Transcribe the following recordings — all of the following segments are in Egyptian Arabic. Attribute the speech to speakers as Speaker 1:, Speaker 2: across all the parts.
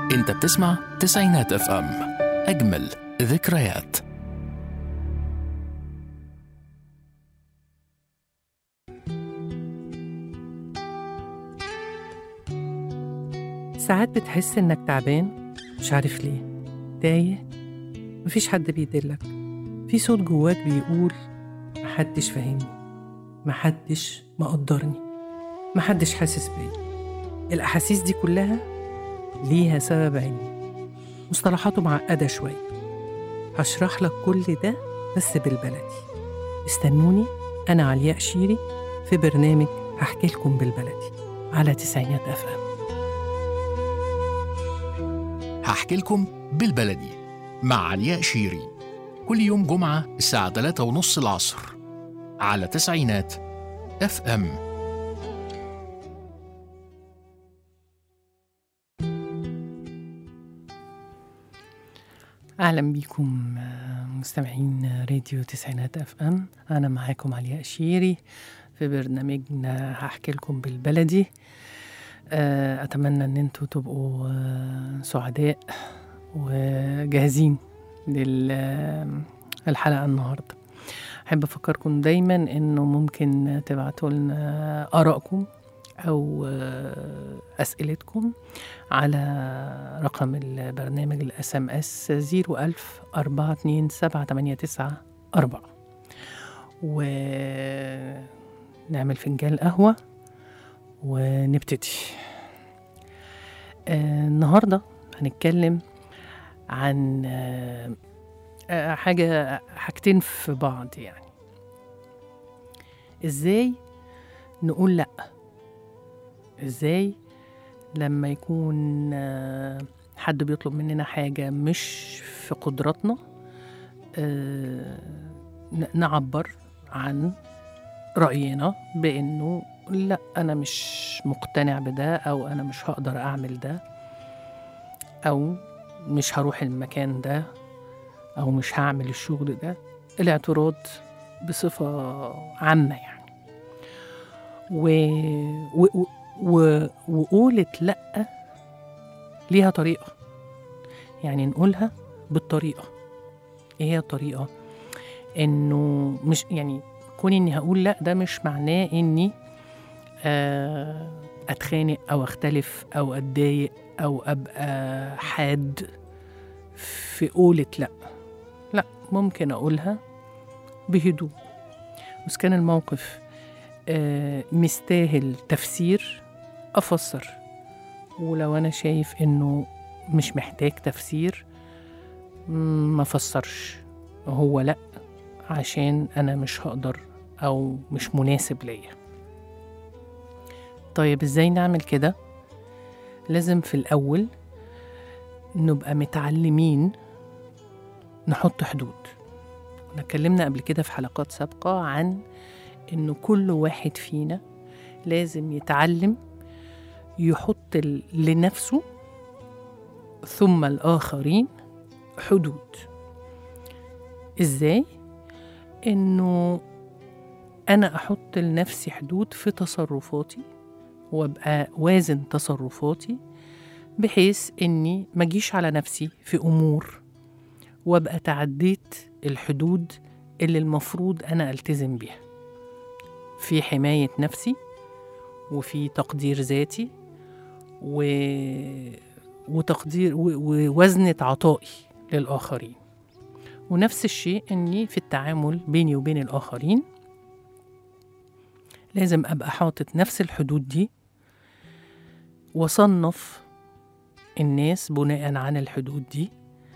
Speaker 1: انت بتسمع تسعينات اف ام اجمل ذكريات
Speaker 2: ساعات بتحس إنك تعبان مش عارف ليه تايه مفيش حد بيدلك في صوت جواك بيقول محدش فاهمني محدش مقدرني محدش حاسس بيا الأحاسيس دي كلها ليها سبب علمي مصطلحاته معقدة شوية هشرح لك كل ده بس بالبلدي استنوني أنا علياء شيري في برنامج هحكي لكم بالبلدي على تسعينات أف أم
Speaker 1: هحكي لكم بالبلدي مع علياء شيري كل يوم جمعة الساعة 3 ونص العصر على تسعينات اف ام
Speaker 2: أهلا بيكم آه، مستمعين راديو تسعينات أف أم أنا معاكم علياء شيري في برنامجنا هحكي لكم بالبلدي آه، أتمنى أن انتوا تبقوا آه، سعداء وجاهزين للحلقة النهاردة أحب أفكركم دايما أنه ممكن تبعتوا لنا آرائكم أو آه، أسئلتكم على رقم البرنامج الاس ام اس 01000 427 ونعمل فنجان قهوة ونبتدي آه، النهاردة هنتكلم عن آه، آه، حاجة حاجتين في بعض يعني ازاي نقول لأ ازاي لما يكون آه، حد بيطلب مننا حاجة مش في قدراتنا آه، ن- نعبر عن رأينا بأنه لا أنا مش مقتنع بده أو أنا مش هقدر أعمل ده أو مش هروح المكان ده أو مش هعمل الشغل ده الاعتراض بصفة عامة يعني و... و... و... و... وقولة لأ ليها طريقة يعني نقولها بالطريقة ايه هي الطريقة انه مش يعني كوني اني هقول لا ده مش معناه اني آه، اتخانق او اختلف او اتضايق او ابقى حاد في قولة لا لا ممكن اقولها بهدوء بس كان الموقف آه، مستاهل تفسير افسر ولو انا شايف انه مش محتاج تفسير مم، ما فسرش هو لا عشان انا مش هقدر او مش مناسب ليا طيب ازاي نعمل كده لازم في الاول نبقى متعلمين نحط حدود احنا اتكلمنا قبل كده في حلقات سابقة عن انه كل واحد فينا لازم يتعلم يحط ل- لنفسه ثم الآخرين حدود ازاي انه انا احط لنفسي حدود في تصرفاتي وابقى وازن تصرفاتي بحيث اني ما اجيش على نفسي في امور وابقى تعديت الحدود اللي المفروض انا التزم بيها في حمايه نفسي وفي تقدير ذاتي و... وتقدير و... ووزنة عطائي للآخرين ونفس الشيء أني في التعامل بيني وبين الآخرين لازم أبقى حاطط نفس الحدود دي وصنف الناس بناء عن الحدود دي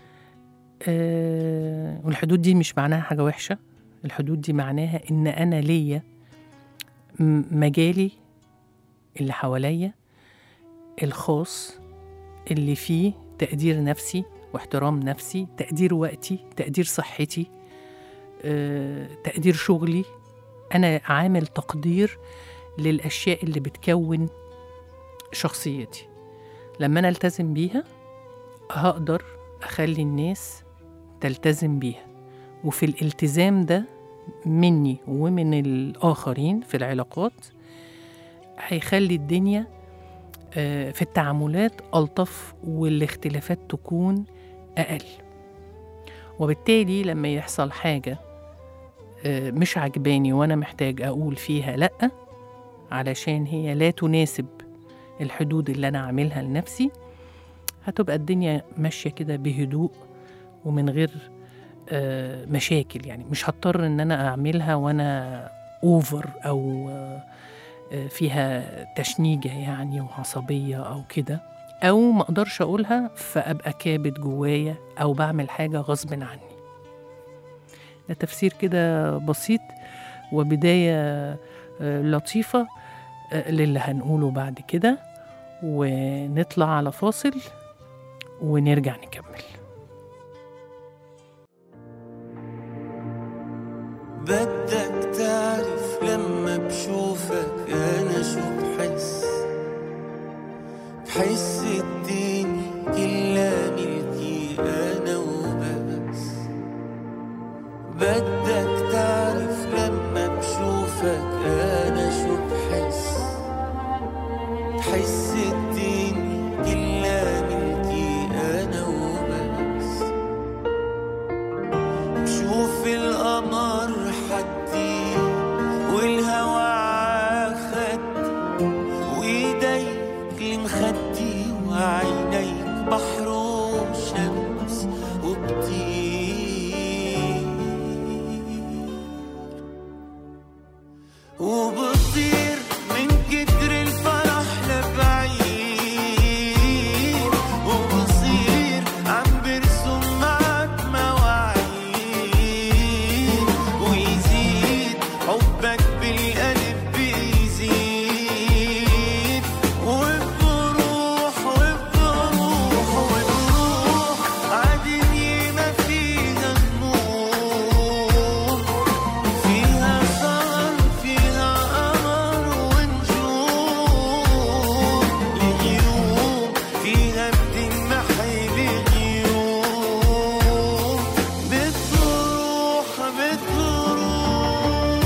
Speaker 2: أه والحدود دي مش معناها حاجة وحشة الحدود دي معناها إن أنا ليا م- مجالي اللي حواليا الخاص اللي فيه تقدير نفسي واحترام نفسي تقدير وقتي تقدير صحتي آه، تقدير شغلي أنا عامل تقدير للأشياء اللي بتكون شخصيتي لما أنا ألتزم بيها هقدر أخلي الناس تلتزم بيها وفي الالتزام ده مني ومن الآخرين في العلاقات هيخلي الدنيا آه، في التعاملات ألطف والاختلافات تكون أقل وبالتالي لما يحصل حاجة آه، مش عجباني وأنا محتاج أقول فيها لأ علشان هي لا تناسب الحدود اللي أنا عاملها لنفسي هتبقى الدنيا ماشية كده بهدوء ومن غير آه، مشاكل يعني مش هضطر ان انا اعملها وانا اوفر او آه، آه، فيها تشنيجة يعني وعصبية او كده او ما اقدرش اقولها فابقى كابت جوايا او بعمل حاجة غصب عني ده تفسير كده بسيط وبداية آه، لطيفة آه، للي هنقوله بعد كده ونطلع على فاصل ونرجع نكمل
Speaker 3: بدك تعرف لما بشوفك انا شو بحس بحس الدنيا كلها ملكي انا وبس بدك تعرف لما بشوفك انا شو بحس بحس الدنيا كلها ملكي انا وبس بشوف القمر حدي والهوى عاخد وايديك المخدي وعينيك بحر وشمس وبطير وبطير من كتر الفرح لبعيد وبصير عم برسم معك مواعيد ويزيد حبك بالقلب بيزيد وبروح وبروح وبروح عدني ما فيها هموم فيها سهر فيها قمر ونجوم الغيوم فيها بتنمحي الغيوم بتروح بتروح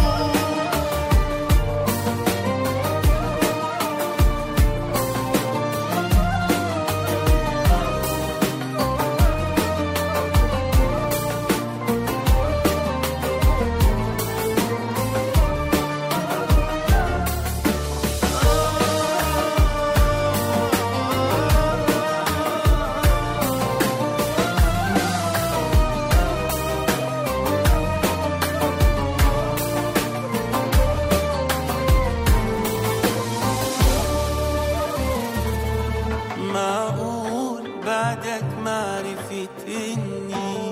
Speaker 3: معقول بعدك معرفة إني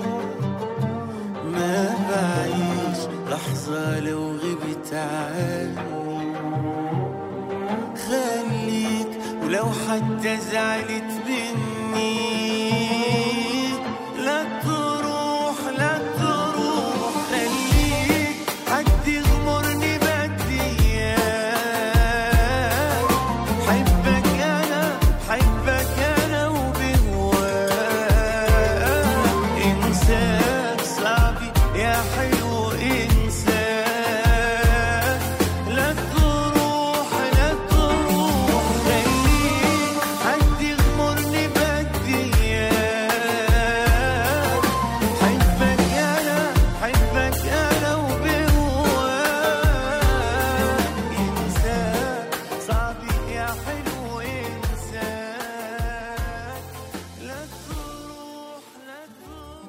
Speaker 3: ما بعيش لحظة لو غبت عني خليك ولو حتى زعلت مني لا تروح لا تروح خليك حد يغمرني بدي إياك حبك انا حبك انا وبهواك انساك صعب يا حلو انساك لا تروح لا تروح خليك حد يغمرني بدي اياك حبك انا حبك انا وبهواك انساك صعب يا حلو انساك لا تروح لا تروح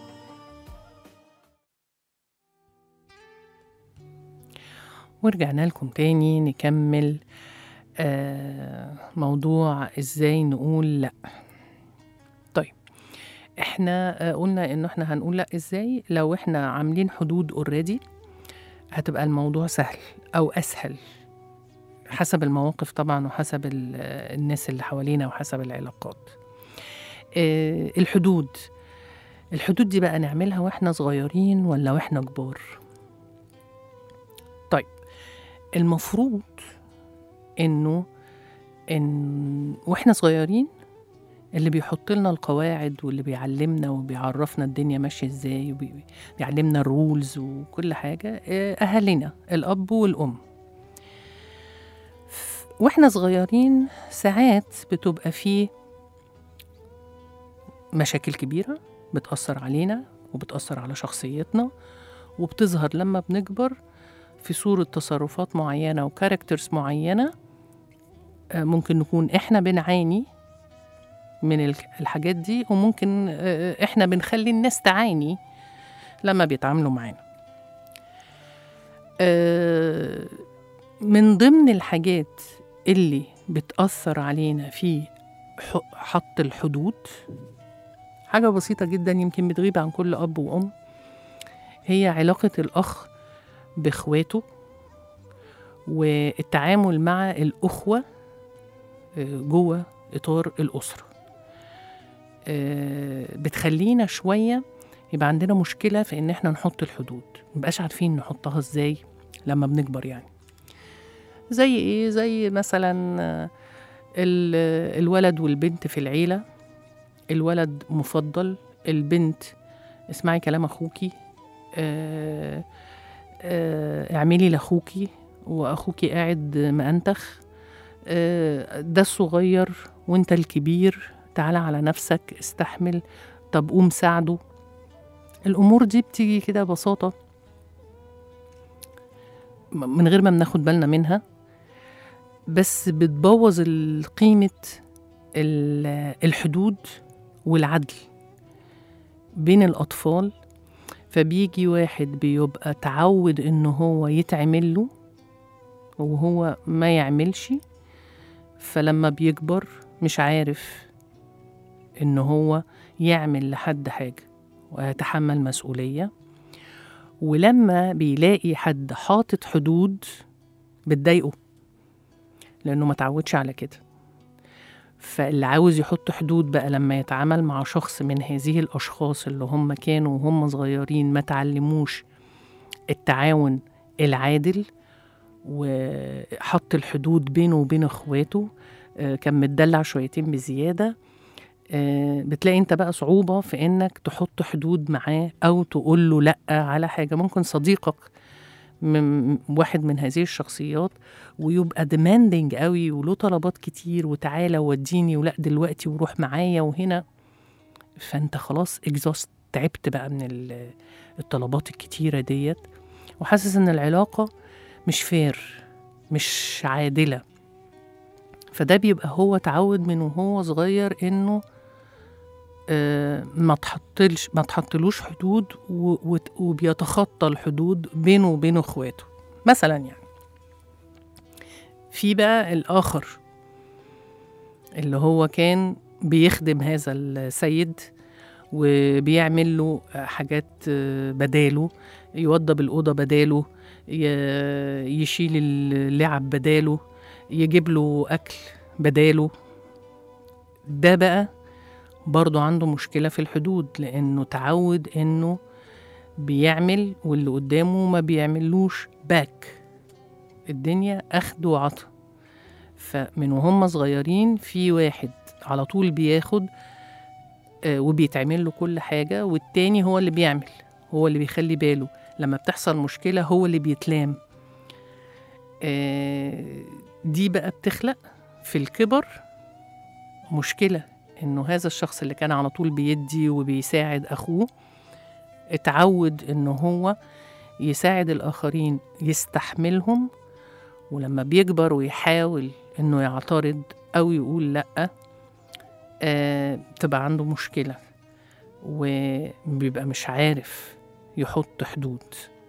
Speaker 2: ورجعنا لكم تاني نكمل آه موضوع ازاي نقول لا طيب احنا آه قلنا انه احنا هنقول لا ازاي لو احنا عاملين حدود اوريدي هتبقى الموضوع سهل او اسهل حسب المواقف طبعا وحسب ال- آه، الناس اللي حوالينا وحسب العلاقات آه الحدود الحدود دي بقى نعملها واحنا صغيرين ولا واحنا كبار طيب المفروض انه ان واحنا صغيرين اللي بيحط لنا القواعد واللي بيعلمنا وبيعرفنا الدنيا ماشيه ازاي وبيعلمنا الرولز وكل حاجه آه، اهالينا الاب والام ف- واحنا صغيرين ساعات بتبقى فيه مشاكل كبيرة بتأثر علينا وبتأثر على شخصيتنا وبتظهر لما بنكبر في صورة تصرفات معينة وكاركترز معينة آه، ممكن نكون احنا بنعاني من الك- الحاجات دي وممكن آه، احنا بنخلي الناس تعاني لما بيتعاملوا معانا آه، من ضمن الحاجات اللي بتأثر علينا في ح- حط الحدود حاجة بسيطة جدا يمكن بتغيب عن كل أب وأم هي علاقة الأخ بإخواته والتعامل مع الأخوة آه، جوه إطار الأسرة آه، بتخلينا شوية يبقى عندنا مشكلة في إن إحنا نحط الحدود مبقاش عارفين نحطها إزاي لما بنكبر يعني زي إيه؟ زي مثلا آه، ال- الولد والبنت في العيلة الولد مفضل البنت اسمعي كلام أخوكي آه، آه، اعملي لأخوكي وأخوكي قاعد مأنتخ آه، ده الصغير وانت الكبير تعالى على نفسك استحمل طب قوم ساعده الأمور دي بتيجي كده ببساطة م- من غير ما بناخد بالنا منها بس بتبوظ ال- قيمة ال- الحدود والعدل بين الأطفال فبيجي واحد بيبقى تعود إن هو يتعمل له وهو ما يعملش فلما بيكبر مش عارف إن هو يعمل لحد حاجة ويتحمل مسؤولية ولما بيلاقي حد حاطط حدود بتضايقه لأنه ما تعودش على كده فاللي عاوز يحط حدود بقى لما يتعامل مع شخص من هذه الأشخاص اللي هم كانوا وهم صغيرين ما تعلموش التعاون العادل وحط الحدود بينه وبين اخواته آه، كان متدلع شويتين بزيادة آه، بتلاقي انت بقى صعوبة في انك تحط حدود معاه او تقول له لأ على حاجة ممكن صديقك من واحد من هذه الشخصيات ويبقى demanding قوي وله طلبات كتير وتعالى وديني ولا دلوقتي وروح معايا وهنا فانت خلاص exhaust تعبت بقى من ال- الطلبات الكتيرة ديت وحاسس ان العلاقة مش فير مش عادلة فده بيبقى هو تعود من وهو صغير انه آه، ما تحطلش ما تحطلوش حدود و- وت- وبيتخطى الحدود بينه وبين اخواته مثلا يعني في بقى الاخر اللي هو كان بيخدم هذا السيد وبيعمل له حاجات آه، بداله يوضب الأوضة بداله ي- يشيل اللعب بداله يجيب له أكل بداله ده بقى برضو عنده مشكلة في الحدود لأنه تعود إنه بيعمل واللي قدامه ما بيعملوش باك الدنيا أخد وعطا فمن وهم صغيرين في واحد على طول بياخد آه، وبيتعمل له كل حاجة والتاني هو اللي بيعمل هو اللي بيخلي باله لما بتحصل مشكلة هو اللي بيتلام آه، دي بقى بتخلق في الكبر مشكلة إنه هذا الشخص اللي كان على طول بيدي وبيساعد أخوه اتعود إنه هو يساعد الآخرين يستحملهم ولما بيكبر ويحاول إنه يعترض أو يقول لأ آه تبقى عنده مشكلة وبيبقى مش عارف يحط حدود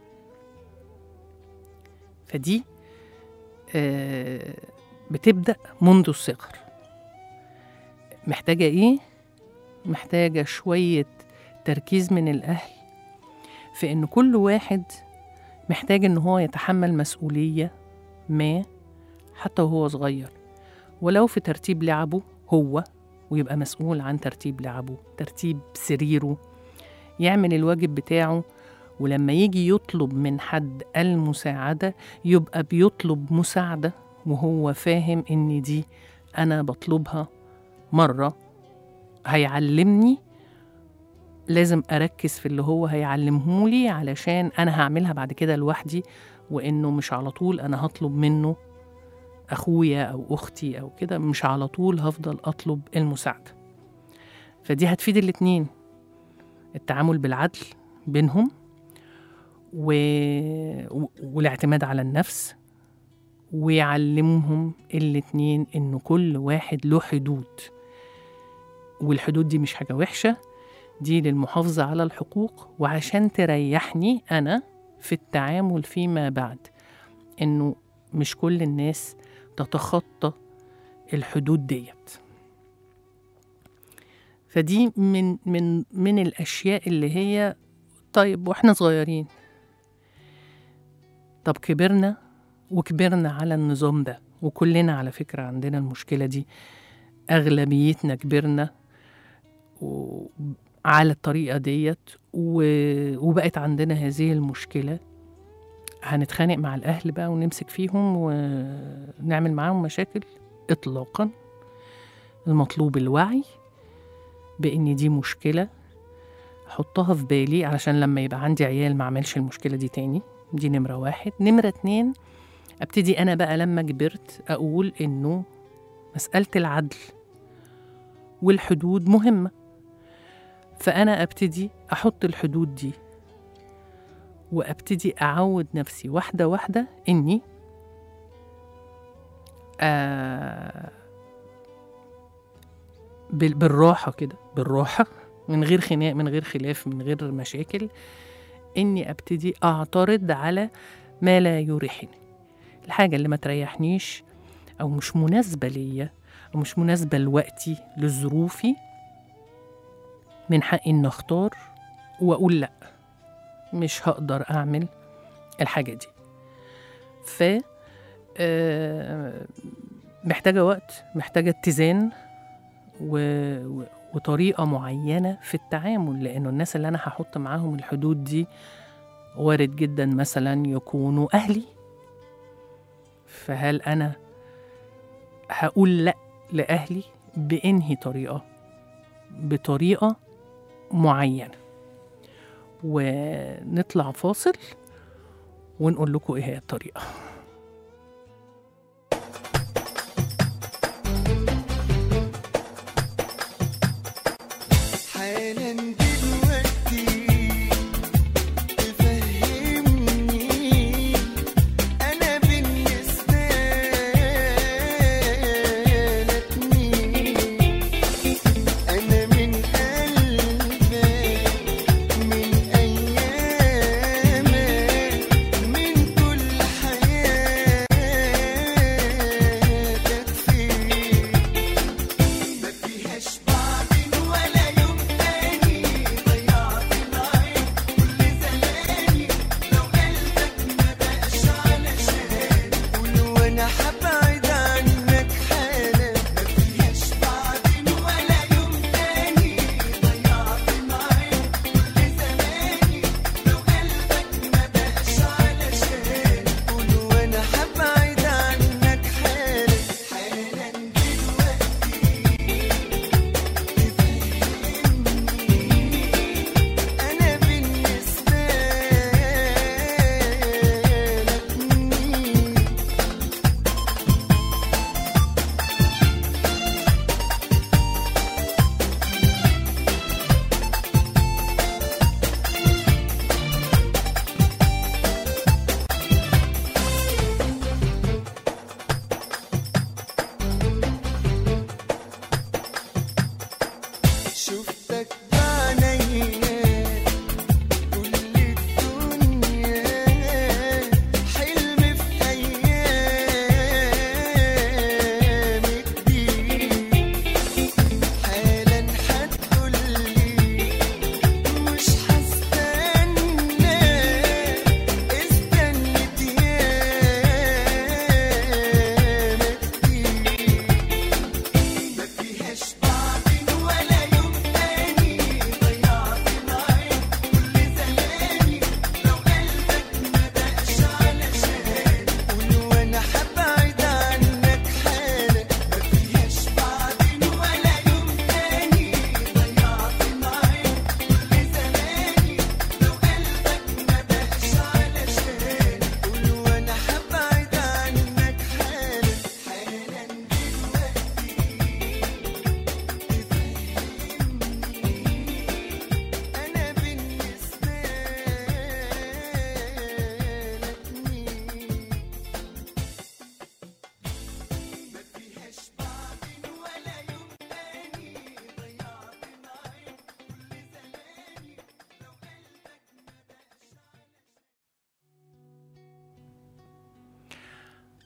Speaker 2: فدي آه بتبدأ منذ الصغر محتاجة إيه؟ محتاجة شوية تركيز من الأهل في إن كل واحد محتاج إن هو يتحمل مسؤولية ما حتى وهو صغير ولو في ترتيب لعبه هو ويبقى مسؤول عن ترتيب لعبه ترتيب سريره يعمل الواجب بتاعه ولما يجي يطلب من حد المساعدة يبقى بيطلب مساعدة وهو فاهم إن دي أنا بطلبها مرة هيعلمني لازم أركز في اللي هو هيعلمهولي علشان أنا هعملها بعد كده لوحدي وإنه مش على طول أنا هطلب منه اخويا او اختي او كده مش على طول هفضل اطلب المساعده فدي هتفيد الاتنين التعامل بالعدل بينهم و... و- والاعتماد على النفس ويعلمهم الاتنين انه كل واحد له حدود والحدود دي مش حاجة وحشة دي للمحافظة على الحقوق وعشان تريحني أنا في التعامل فيما بعد إنه مش كل الناس تتخطى الحدود ديت فدي من من من الأشياء اللي هي طيب واحنا صغيرين طب كبرنا وكبرنا على النظام ده وكلنا على فكرة عندنا المشكلة دي أغلبيتنا كبرنا و- على الطريقة ديت و- وبقت عندنا هذه المشكلة هنتخانق مع الأهل بقى ونمسك فيهم ونعمل معاهم مشاكل إطلاقا المطلوب الوعي بإن دي مشكلة حطها في بالي علشان لما يبقى عندي عيال ما اعملش المشكلة دي تاني دي نمرة واحد نمرة اتنين ابتدي أنا بقى لما كبرت أقول إنه مسألة العدل والحدود مهمة فأنا أبتدي أحط الحدود دي وأبتدي أعود نفسي واحدة واحدة إني آه بال- بالراحة كده بالراحة من غير خناق من غير خلاف من غير مشاكل إني أبتدي أعترض على ما لا يريحني الحاجة اللي ما تريحنيش أو مش مناسبة ليا أو مش مناسبة لوقتي لظروفي من حقي إن أختار وأقول لأ مش هقدر أعمل الحاجة دي ف آه، محتاجة وقت محتاجة اتزان و... و... وطريقة معينة في التعامل لأنه الناس اللي أنا هحط معاهم الحدود دي وارد جدا مثلا يكونوا أهلي فهل أنا هقول لأ لأهلي بإنهي طريقة بطريقة معينة ونطلع فاصل ونقول لكم إيه هي الطريقة
Speaker 3: حالا دلوقتي تفهمني أنا بالنسبة لك مين أنا من قلبك من أيامك من كل حياتك فين ما فيهاش بعد ولا يوم تاني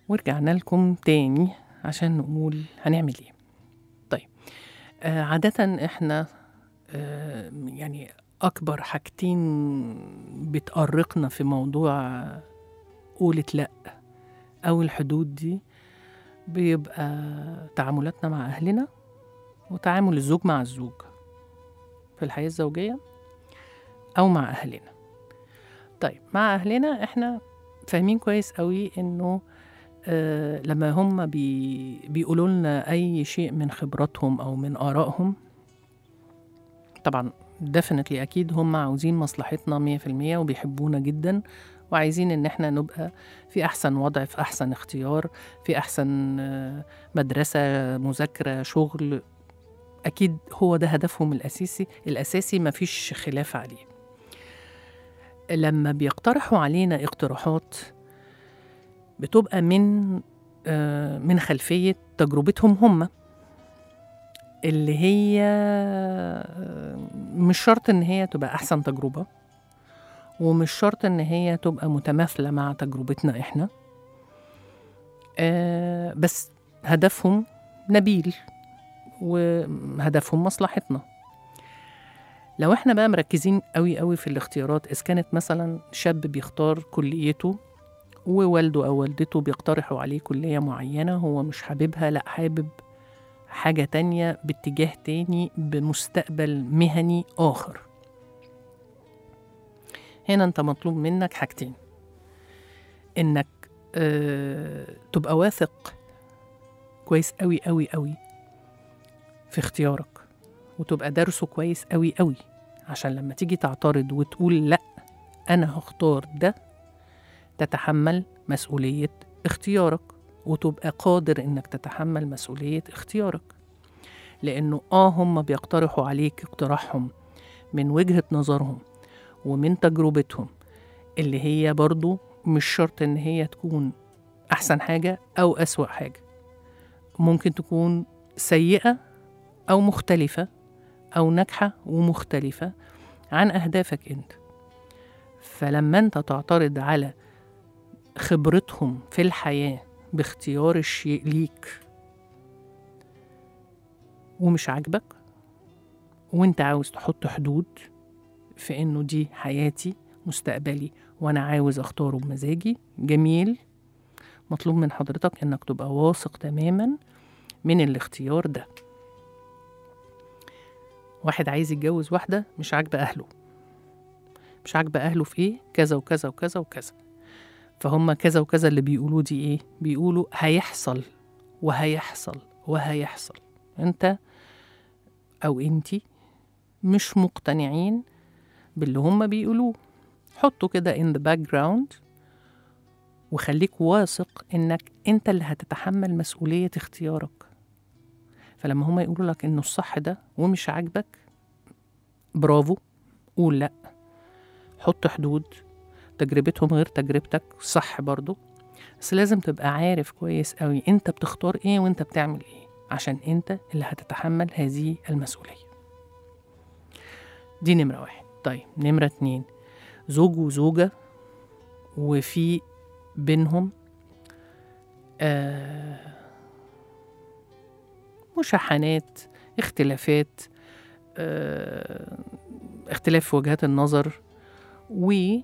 Speaker 2: ورجعنا لكم تاني عشان نقول هنعمل ايه طيب آه عادة احنا آه يعني أكبر حاجتين بتأرقنا في موضوع قولة لأ أو الحدود دي بيبقى تعاملاتنا مع أهلنا وتعامل الزوج مع الزوج في الحياة الزوجية أو مع أهلنا طيب مع أهلنا إحنا فاهمين كويس قوي إنه آه لما هم بي بيقولوا لنا أي شيء من خبراتهم أو من آرائهم طبعا definitely أكيد هم عاوزين مصلحتنا مية في المية وبيحبونا جدا وعايزين إن إحنا نبقى في أحسن وضع في أحسن اختيار في أحسن آه، مدرسة مذاكرة شغل أكيد هو ده هدفهم الأساسي الأساسي مفيش خلاف عليه لما بيقترحوا علينا اقتراحات بتبقى من آه، من خلفية تجربتهم هم اللي هي آه، مش شرط إن هي تبقى أحسن تجربة ومش شرط إن هي تبقى متماثلة مع تجربتنا إحنا آه، بس هدفهم نبيل وهدفهم مصلحتنا لو احنا بقى مركزين قوي قوي في الاختيارات اذا كانت مثلا شاب بيختار كليته ووالده او والدته بيقترحوا عليه كلية معينة هو مش حاببها لا حابب حاجة تانية باتجاه تاني بمستقبل مهني آخر هنا انت مطلوب منك حاجتين انك اه تبقى واثق كويس قوي قوي قوي في اختيارك وتبقى دارسه كويس قوي قوي عشان لما تيجي تعترض وتقول لا انا هختار ده تتحمل مسؤولية اختيارك وتبقى قادر انك تتحمل مسؤولية اختيارك لانه اه هم بيقترحوا عليك اقتراحهم من وجهة نظرهم ومن تجربتهم اللي هي برضو مش شرط ان هي تكون احسن حاجة او اسوأ حاجة ممكن تكون سيئة أو مختلفة أو ناجحة ومختلفة عن أهدافك أنت فلما أنت تعترض على خبرتهم في الحياة باختيار الشيء ليك ومش عاجبك وانت عاوز تحط حدود في انه دي حياتي مستقبلي وانا عاوز اختاره بمزاجي جميل مطلوب من حضرتك انك تبقى واثق تماما من الاختيار ده واحد عايز يتجوز واحدة مش عاجبة أهله مش عاجبة أهله في إيه كذا وكذا وكذا وكذا فهم كذا وكذا اللي بيقولوا دي إيه بيقولوا هيحصل وهيحصل وهيحصل أنت أو أنتي مش مقتنعين باللي هم بيقولوه حطه كده in the background وخليك واثق إنك أنت اللي هتتحمل مسؤولية اختيارك فلما هما يقولوا لك انه الصح ده ومش عاجبك برافو قول لا حط حدود تجربتهم غير تجربتك صح برضو بس لازم تبقى عارف كويس قوي انت بتختار ايه وانت بتعمل ايه عشان انت اللي هتتحمل هذه المسؤولية دي نمرة واحد طيب نمرة اتنين زوج وزوجة وفي بينهم آه مشاحنات اختلافات آه، اختلاف في وجهات النظر وهي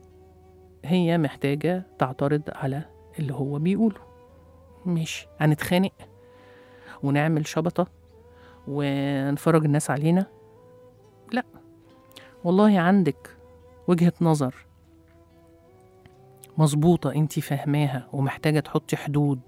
Speaker 2: محتاجة تعترض على اللي هو بيقوله ماشي هنتخانق ونعمل شبطة ونفرج الناس علينا لا والله عندك وجهة نظر مظبوطة انتي فاهماها ومحتاجة تحطي حدود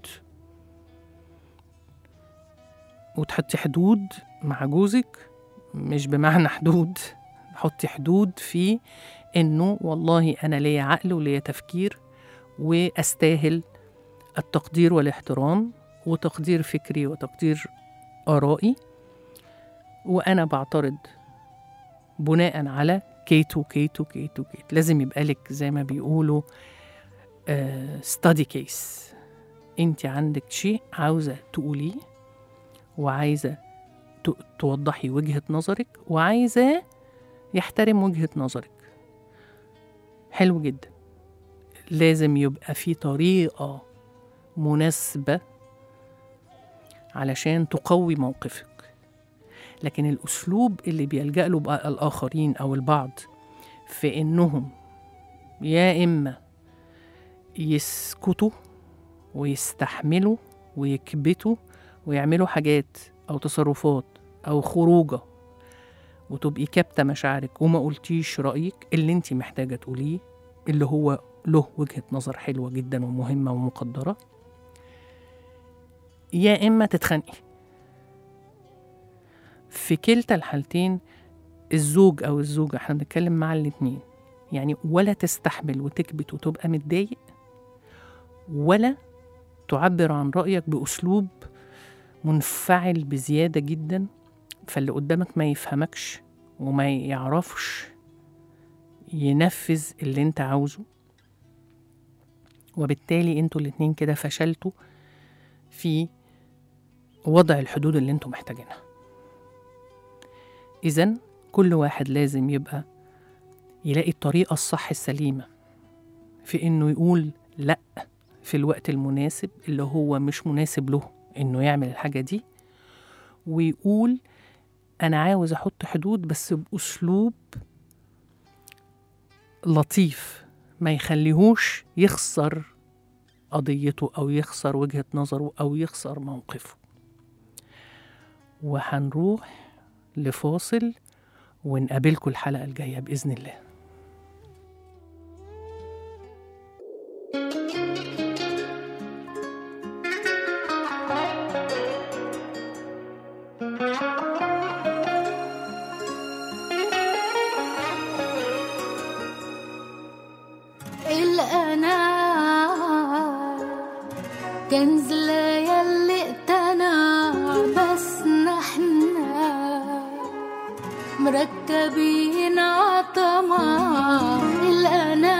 Speaker 2: وتحطي حدود مع جوزك مش بمعنى حدود حطي حدود في انه والله انا ليا عقل وليا تفكير واستاهل التقدير والاحترام وتقدير فكري وتقدير ارائي وانا بعترض بناء على كيتو كيتو كيتو كيت لازم يبقى لك زي ما بيقولوا ستادي كيس انت عندك شيء عاوزه تقوليه وعايزة ت- توضحي وجهة نظرك وعايزة يحترم وجهة نظرك حلو جدا لازم يبقى في طريقة مناسبة علشان تقوي موقفك لكن الأسلوب اللي بيلجأ له بقى الآخرين أو البعض في إنهم يا إما يسكتوا ويستحملوا ويكبتوا ويعملوا حاجات أو تصرفات أو خروجة وتبقي كابتة مشاعرك وما قلتيش رأيك اللي انت محتاجة تقوليه اللي هو له وجهة نظر حلوة جدا ومهمة ومقدرة يا إما تتخانقي في كلتا الحالتين الزوج أو الزوجة احنا بنتكلم مع الاتنين يعني ولا تستحمل وتكبت وتبقى متضايق ولا تعبر عن رأيك بأسلوب منفعل بزيادة جدا فاللي قدامك ما يفهمكش وما يعرفش ينفذ اللي انت عاوزه وبالتالي انتوا الاتنين كده فشلتوا في وضع الحدود اللي انتوا محتاجينها اذا كل واحد لازم يبقى يلاقي الطريقة الصح السليمة في انه يقول لأ في الوقت المناسب اللي هو مش مناسب له انه يعمل الحاجة دي ويقول انا عاوز احط حدود بس باسلوب لطيف ما يخليهوش يخسر قضيته او يخسر وجهة نظره او يخسر موقفه وهنروح لفاصل ونقابلكم الحلقة الجاية بإذن الله
Speaker 4: الأنا كنز يلي اقتنع بس نحنا مركبين عطمع الأنا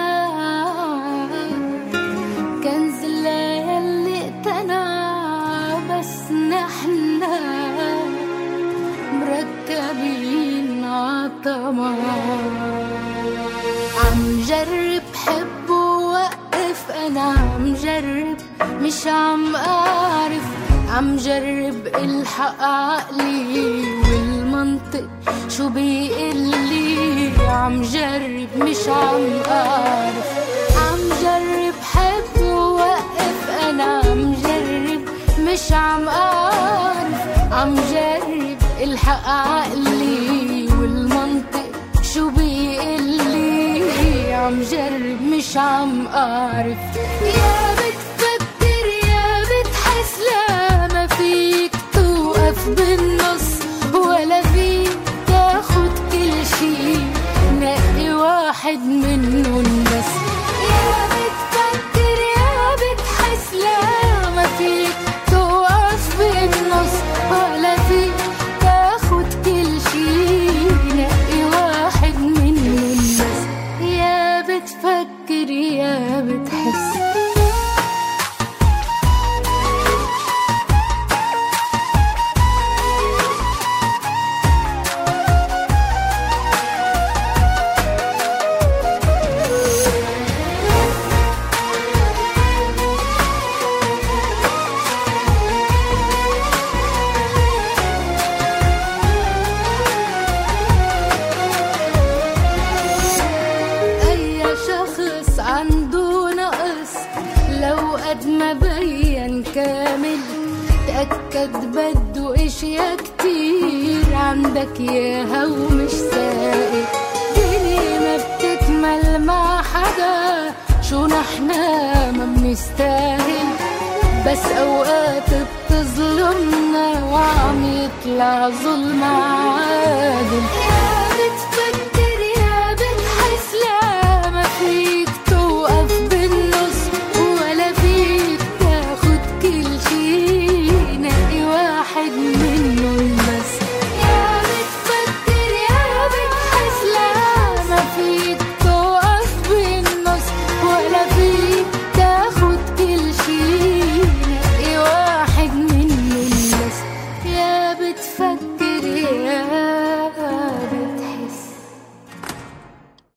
Speaker 4: كنز يلي اقتنع بس نحنا مركبين عطمع عم جرب حب ووقف انا عم جرب مش عم اعرف عم جرب الحق عقلي والمنطق شو بيقلي عم جرب مش عم اعرف عم جرب حب ووقف انا عم جرب مش عم اعرف عم جرب الحق عقلي والمنطق شو بيقلي عم جرب مش عم اعرف يا بتفكر يا بتحس لا ما فيك توقف بالنص ولا فيك تاخد كل شي نقي واحد منهم بس يا بتفكر يا بتحس لا ما فيك توقف بالنص ولا فيك تاخد كل شي نقي واحد منهم بس يا بتفكر يا بتحس أي شخص عنده نقص لو قد ما بين كامل تأكد بده اشياء كتير عندك ياها ومش سائل دنيا ما بتكمل مع حدا شو نحنا ما بنستاهل بس اوقات بتظلمنا وعم يطلع ظلم عادل يا بتفكر يا بتحس لا ما فيك توقف بالنص ولا فيك تاخد كل شي نقي واحد منهم بس يا بتفكر يا بتحس لا ما فيك توقف بالنص ولا فيك تاخد كل شي نقي واحد منهم بس يا بتفكر